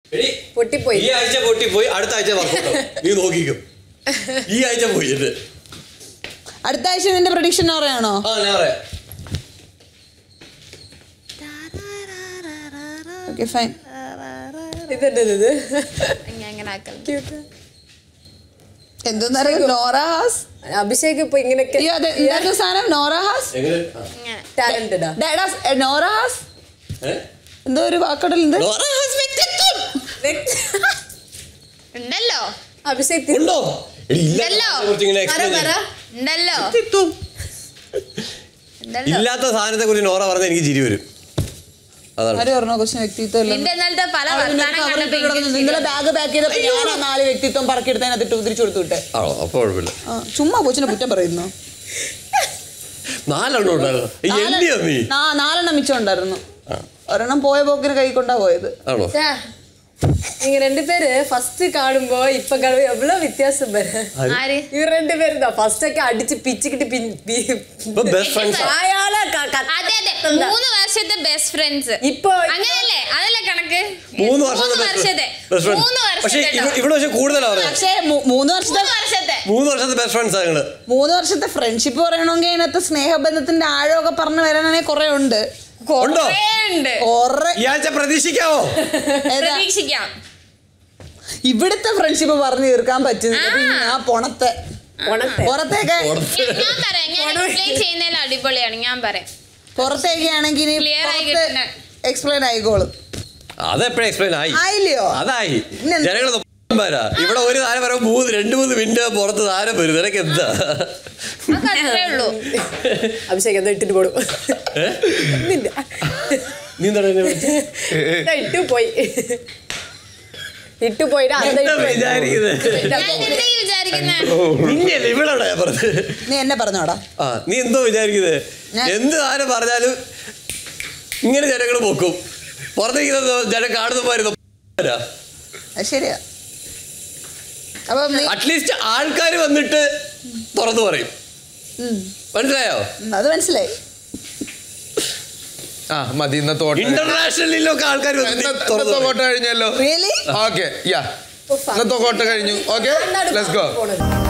എടി, പൊട്ടിപ്പോയി ഈ ആഴ്ച പൊട്ടിപ്പോയി അടുത്ത ആഴ്ച വർക്കൗട്ടോ നീ നോക്കിക്കും ഈ ആഴ്ച പോയി എന്റെ അടുത്ത ആഴ്ച നിന്റെ പ്രഡിക്ഷൻ പറയാണോ ആ ഞാൻ പറയാം ഓക്കെ ഫൈൻ ഇതെന്റെ ഇത് ഞാൻ ഇങ്ങനെ ആക്കണം എന്തോന്നറിയോ നോറ ഹാസ് അഭിഷേക് ഇപ്പൊ ഇങ്ങനെയൊക്കെ അയ്യോ അതെ എന്തായിരുന്നു സാധനം നോറ ഹാസ് എങ്ങനെ ആ. ഇങ്ങനെ ടാലന്റഡാ ഡാ, എടാ, എ, നോറ ഹാസ് ഏ? എന്തോ ഒരു വാക്കടൽ എന്ത് നോറ ഹാസ് വ്യക്തിത്വം. ഉണ്ടല്ലോ അഭിഷേക് തി- ഉണ്ടോ എടി, ഇല്ലാത്ത ഉണ്ടല്ലോ. സാധനത്തെ കുറിച്ച് ഇങ്ങനെ പറ explain പറ ചെയ്യ്. ഉണ്ടല്ലോ വ്യക്തിത്വം. ഉണ്ടല്ലോ ഇല്ലാത്ത സാധനത്തെ കുറിച്ച് നോറ പറഞ്ഞ എനിക്ക് ചിരി വരും അതാണ് ആര് പറഞ്ഞോ കൊച്ചിന് വ്യക്തിത്വം ഇല്ലെന്ന്? നിന്റെ ഇന്നലത്തെ പല അവൾ നിനക്ക് വർത്താനം അവിടെ കണ്ടപ്പോ ഇട്ട് കിടന്ന് എനിക്ക് നിങ്ങളെ ബാഗ് പാക്ക് ചെയ്തപ്പോ ഞാൻ ആ നാല് വ്യക്തിത്വം പറക്കിയെടുത്തതിനകത്ത് ഇട്ട് തിരിച്ചു കൊടുത്തു വിട്ടെ ആണോ അപ്പൊ കുഴപ്പമില്ല ആ, ചുമ്മാ കൊച്ചിനെ കുറ്റം പറയുന്നു നാലെണ്ണം ഉണ്ടായിരുന്നു ഈ എല്ലിയോ നീ നാ- നാലെണ്ണം മിച്ചം ഉണ്ടായിരുന്നു ഒരെണ്ണം പോയ പോക്കിന് കൈ കൊണ്ടാ പോയത് ആണോ ச்சே. நீங்க ரெண்டு பேரு ஃபர்ஸ்ட் காணும்போ இப்ப காணும் எவ்வளவு வித்தியாசம் பாரு ആര് இவர் ரெண்டு பேரும் தான் ஃபர்ஸ்ட் ഒക്കെ അടിച്ച് പിച്ചിക്കിട്ട് ഇപ്പൊ ബെസ്റ്റ് ഫ്രണ്ട്സ് അയാളെ ക- ക- അതെ അതെ എന്താ? മൂന്ന് വർഷത്തെ ബെസ്റ്റ് ഫ്രണ്ട്സ് ഇപ്പൊ അങ്ങനെയല്ലേ അതല്ലേ കണക്ക് മൂന്ന് വർഷത്തെ മൂന്ന് ബെസ്റ്റ് വർഷത്തെ ഫ്രണ്ട്സ് മൂന്ന് പക്ഷേ വർഷത്തെ ഇവ- ഇവിടെ പക്ഷെ കൂടുതലാണ് പറഞ്ഞത് പക്ഷേ മൂ- മൂന്ന് വർഷത്തെ മൂന്ന് വർഷത്തെ മൂന്ന് വർഷത്തെ ബെസ്റ്റ് ഫ്രണ്ട്സ് ഞങ്ങള് മൂന്ന് വർഷത്തെ ഫ്രണ്ട്ഷിപ്പ് പറയണമെങ്കിൽ അതിനകത്ത് സ്നേഹബന്ധത്തിന്റെ ആഴമൊക്കെ പറഞ്ഞു വരാനാണെങ്കിൽ കുറെ ഉണ്ട് ഉണ്ടോ കുറേ ഉണ്ട് കുറെ ഈ ആഴ്ച പ്രതീക്ഷിക്കാവോ ഏതാ? പ്രതീക്ഷിക്കാം ഇവിടുത്തെ ഫ്രണ്ട്ഷിപ്പ് പറഞ്ഞു തീർക്കാൻ പറ്റുന്നില്ല ആ. പിന്നെ ആ പൊണത്തെ ഉണത്തെ. പുറത്തേക്ക് ഞാൻ- ഞാൻ പറയാം ഞാൻ എക്സ്പ്ലെയിൻ ചെയ്യുന്നതിൽ അടിപൊളിയാണ് ഞാൻ പറയാം പുറത്തേക്ക് ആണെങ്കിൽ Clear ആയി കിട്ടുന്ന. എക്സ്പ്ലെയിൻ ആയിക്കോളും അതെപ്പോഴും എക്സ്പ്ലെയിൻ ആയി ആയില്ലയോ അതായി പിന്നെന്താ? ജനങ്ങൾ വരാ ഇവിടെ ഒരു താരം വരാൻ മൂന്ന് രണ്ട് മൂന്ന് മിനിറ്റ് പുറത്ത് താരം വരും നിനക്ക് എന്താ അതൊക്കെ അത്രേ ഉള്ളൂ അഭിഷേക് എന്താ ഇട്ടിട്ട് പോടും ഏ? ഒന്നുമില്ല. നീ എന്താണ് എന്നെ വിളിച്ചത്? ഇതാ ഇട്ടു പോയി ഇട്ടു പോയിട്ട് അത് എന്താ ഇട്ടു പോയി. വിചാരിക്കുന്നത് ഞാൻ എന്താ ഈ വിചാരിക്കുന്നത് നിന്നെയല്ലേ ഇവിടെ ഞാൻ പറഞ്ഞത് നീ എന്നെ പറഞ്ഞോടാ ആ നീ എന്തോ വിചാരിക്കുന്നത് ഞാൻ- എന്ത് താരം പറഞ്ഞാലും ഇങ്ങനെ ജനങ്ങൾ പൊക്കും പുറത്തേക്ക് ജനം കാണുന്ന പോരുന്നു അത് ശരിയാ അപ്പൊ നീ അറ്റ്ലീസ്റ്റ് ആൾക്കാർ വന്നിട്ട് തുറന്നു പറയും ഉം, മനസ്സിലായോ ഉം, അത് മനസ്സിലായി ആ മതി ഇന്നത്തെ ഓട്ടം ഇന്റർനാഷണലിലൊക്കെ ആൾക്കാർ വന്നിട്ട് തുറന്നു ഇന്നത്തെ പറയും. ഓട്ടം കഴിഞ്ഞല്ലോ റിയലി ഓക്കെ യാ ഇന്നത്തെ ഓട്ടം കഴിഞ്ഞു ഓക്കെ എന്താണ് ലെറ്റ്സ് ഗോ പോണത്?